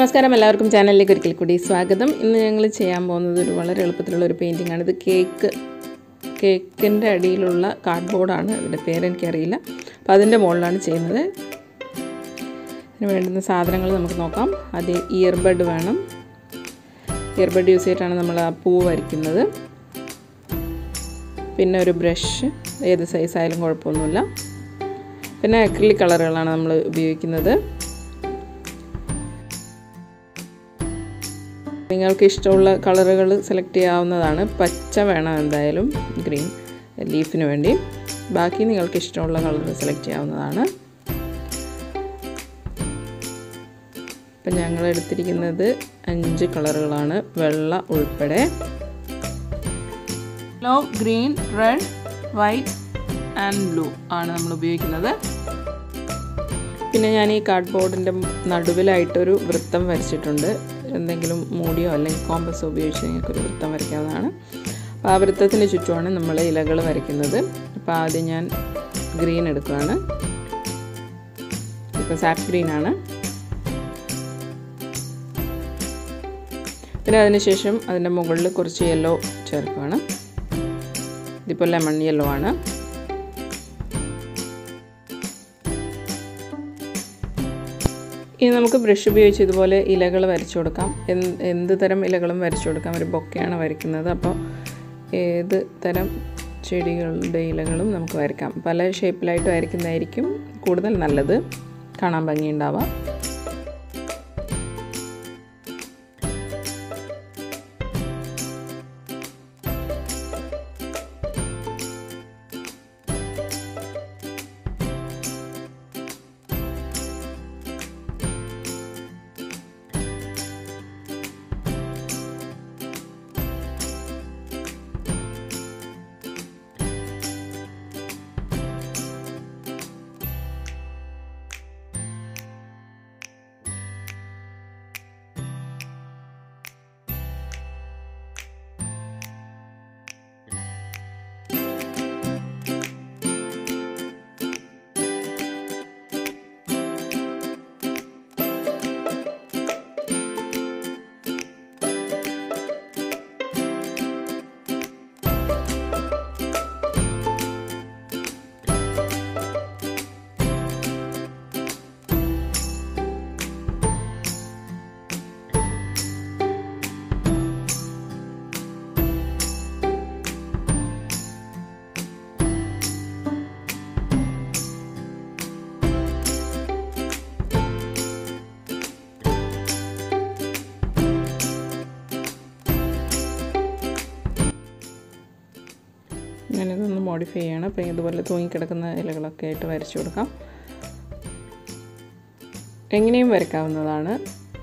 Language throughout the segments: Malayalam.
നമസ്കാരം എല്ലാവർക്കും ചാനലിലേക്ക് ഒരിക്കൽ കൂടി സ്വാഗതം ഇന്ന് ഞങ്ങൾ ചെയ്യാൻ പോകുന്നത് ഒരു വളരെ എളുപ്പത്തിലുള്ള ഒരു പെയിൻറ്റിംഗ് ആണ് ഇത് കേക്ക് കേക്കിൻ്റെ അടിയിലുള്ള കാർഡ്ബോർഡാണ് അതിൻ്റെ പേരെനിക്കറിയില്ല അപ്പോൾ അതിൻ്റെ മുകളിലാണ് ചെയ്യുന്നത് അതിന് വേണ്ടുന്ന സാധനങ്ങൾ നമുക്ക് നോക്കാം അത് ഇയർബഡ് വേണം ഇയർബഡ് യൂസ് ചെയ്തിട്ടാണ് നമ്മൾ ആ പൂ വരയ്ക്കുന്നത് പിന്നെ ഒരു ബ്രഷ് ഏത് സൈസ് ആയാലും കുഴപ്പമൊന്നുമില്ല പിന്നെ അക്രിലിക് കളറുകളാണ് നമ്മൾ ഉപയോഗിക്കുന്നത് നിങ്ങൾക്ക് ഇഷ്ടമുള്ള കളറുകൾ സെലക്ട് ചെയ്യാവുന്നതാണ് പച്ച വേണം എന്തായാലും ഗ്രീൻ ലീഫിന് വേണ്ടി ബാക്കി നിങ്ങൾക്ക് ഇഷ്ടമുള്ള കളർ സെലക്ട് ചെയ്യാവുന്നതാണ് ഇപ്പം ഞങ്ങൾ എടുത്തിരിക്കുന്നത് അഞ്ച് കളറുകളാണ് വെള്ള ഉൾപ്പെടെ yellow green red white and blue ആണ് നമ്മൾ ഉപയോഗിക്കുന്നത് പിന്നെ ഞാൻ ഈ കാർഡ് ബോർഡിൻ്റെ നടുവിലായിട്ടൊരു വൃത്തം വരച്ചിട്ടുണ്ട് എന്തെങ്കിലും മൂടിയോ അല്ലെങ്കിൽ കോമ്പസോ ഉപയോഗിച്ച് നിങ്ങൾക്കൊരു വൃത്തം വരയ്ക്കാവുന്നതാണ് അപ്പോൾ ആ വൃത്തത്തിന് ചുറ്റുമാണ് നമ്മൾ ഇലകൾ വരയ്ക്കുന്നത് അപ്പോൾ ആദ്യം ഞാൻ ഗ്രീൻ എടുക്കുകയാണ് ഇപ്പോൾ സാപ്പ് ഗ്രീനാണ് പിന്നെ അതിനുശേഷം അതിൻ്റെ മുകളിൽ കുറച്ച് യെല്ലോ ചേർക്കുകയാണ് ഇതിപ്പോൾ ലെമൺ യെല്ലോ ആണ് ഇനി നമുക്ക് ബ്രഷ് ഉപയോഗിച്ച് ഇതുപോലെ ഇലകൾ വരച്ചു കൊടുക്കാം എന്ത് എന്ത് തരം ഇലകളും വരച്ചു കൊടുക്കാം ഒരു ബൊക്കെയാണ് വരയ്ക്കുന്നത് അപ്പോൾ ഏത് തരം ചെടികളുടെ ഇലകളും നമുക്ക് വരയ്ക്കാം പല ഷേപ്പിലായിട്ട് വരയ്ക്കുന്നതായിരിക്കും കൂടുതൽ നല്ലത് കാണാൻ ഭംഗിയുണ്ടാവാം ഞാനിതൊന്ന് മോഡിഫൈ ചെയ്യണം അപ്പം ഇതുപോലെ തൂങ്ങിക്കിടക്കുന്ന ഇലകളൊക്കെ ആയിട്ട് വരച്ചു കൊടുക്കാം എങ്ങനെയും വരയ്ക്കാവുന്നതാണ്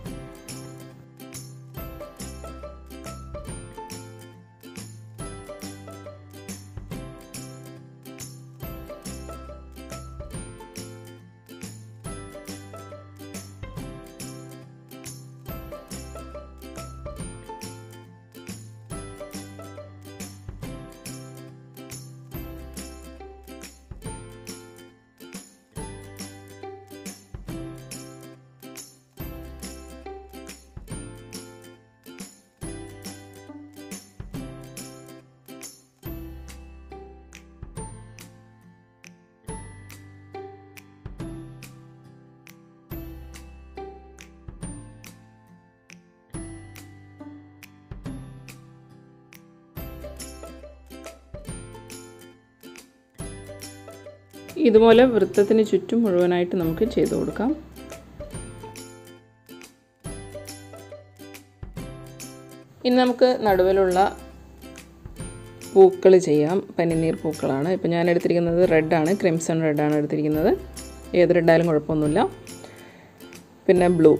ഇതുപോലെ വൃത്തത്തിന് ചുറ്റും മുഴുവനായിട്ട് നമുക്ക് ചെയ്തു കൊടുക്കാം ഇനി നമുക്ക് നടുവിലുള്ള പൂക്കൾ ചെയ്യാം പനിനീർ പൂക്കളാണ് ഇപ്പം ഞാൻ എടുത്തിരിക്കുന്നത് റെഡാണ് ക്രിംസൺ റെഡാണ് എടുത്തിരിക്കുന്നത് ഏത് റെഡായാലും കുഴപ്പമൊന്നുമില്ല പിന്നെ ബ്ലൂ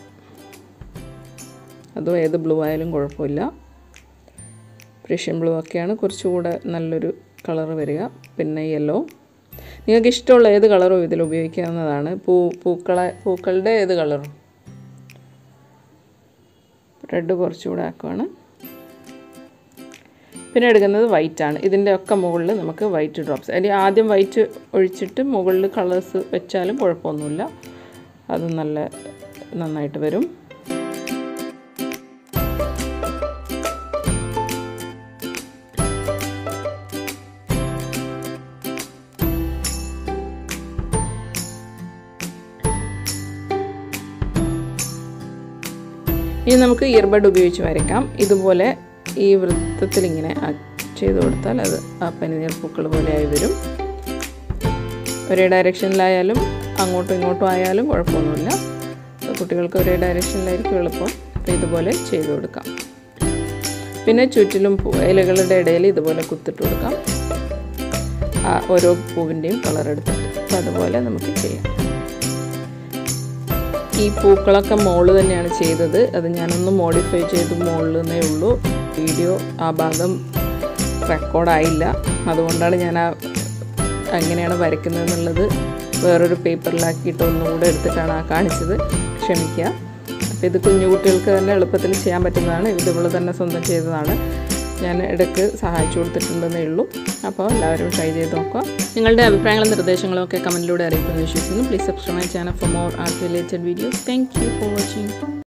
അതോ ഏത് ബ്ലൂ ആയാലും കുഴപ്പമില്ല പ്രഷ്യൻ ബ്ലൂ ഒക്കെയാണ് കുറച്ചുകൂടെ നല്ലൊരു കളർ വരിക പിന്നെ യെല്ലോ നിങ്ങൾക്ക് ഇഷ്ടമുള്ള ഏത് കളറും ഇതിൽ ഉപയോഗിക്കാവുന്നതാണ് പൂ പൂക്കളെ പൂക്കളുടെ ഏത് കളറും റെഡ് കുറച്ചുകൂടെ ആക്കുവാണ് പിന്നെ എടുക്കുന്നത് വൈറ്റ് ആണ് ഇതിൻ്റെ ഒക്കെ മുകളിൽ നമുക്ക് വൈറ്റ് ഡ്രോപ്സ് അല്ലെങ്കിൽ ആദ്യം വൈറ്റ് ഒഴിച്ചിട്ട് മുകളിൽ കളേഴ്സ് വെച്ചാലും കുഴപ്പമൊന്നുമില്ല അത് നല്ല നന്നായിട്ട് വരും ഇനി നമുക്ക് ഇയർബഡ് ഉപയോഗിച്ച് വരയ്ക്കാം ഇതുപോലെ ഈ വൃത്തത്തിൽ ഇങ്ങനെ ചെയ്ത് കൊടുത്താൽ അത് ആ പനിനീർ പൂക്കൾ പോലെ ആയി വരും ഒരേ ഡയറക്ഷനിലായാലും അങ്ങോട്ടും ഇങ്ങോട്ടും ആയാലും കുഴപ്പമൊന്നുമില്ല കുട്ടികൾക്ക് ഒരേ ഡയറക്ഷനിലായിരിക്കും എളുപ്പം അപ്പോൾ ഇതുപോലെ ചെയ്ത് കൊടുക്കാം പിന്നെ ചുറ്റിലും ഇലകളുടെ ഇടയിൽ ഇതുപോലെ കുത്തിട്ട് കൊടുക്കാം ആ ഓരോ പൂവിൻ്റെയും കളർ എടുത്തിട്ട് അപ്പോൾ അതുപോലെ നമുക്ക് ചെയ്യാം ഈ പൂക്കളൊക്കെ മോള് തന്നെയാണ് ചെയ്തത് അത് ഞാനൊന്ന് മോഡിഫൈ ചെയ്ത് മോളിൽ നിന്നേ ഉള്ളൂ വീഡിയോ ആ ഭാഗം റെക്കോർഡായില്ല അതുകൊണ്ടാണ് ഞാൻ ആ എങ്ങനെയാണ് വരയ്ക്കുന്നത് എന്നുള്ളത് വേറൊരു പേപ്പറിലാക്കിയിട്ട് ഒന്നുകൂടെ എടുത്തിട്ടാണ് ആ കാണിച്ചത് ക്ഷമിക്കുക അപ്പോൾ ഇത് കുഞ്ഞു കുട്ടികൾക്ക് തന്നെ എളുപ്പത്തിൽ ചെയ്യാൻ പറ്റുന്നതാണ് ഇത് ഇവള് തന്നെ സ്വന്തം ചെയ്തതാണ് ഞാൻ ഇടയ്ക്ക് സഹായിച്ചു കൊടുത്തിട്ടുണ്ടെന്നേ ഉള്ളൂ അപ്പോൾ എല്ലാവരും ട്രൈ ചെയ്ത് നോക്കുക നിങ്ങളുടെ അഭിപ്രായങ്ങളും നിർദ്ദേശങ്ങളും ഒക്കെ കമൻറ്റിലൂടെ അറിയിക്കുമെന്ന് വിശ്വസിക്കുന്നു please subscribe my channel for more art related videos thank you for watching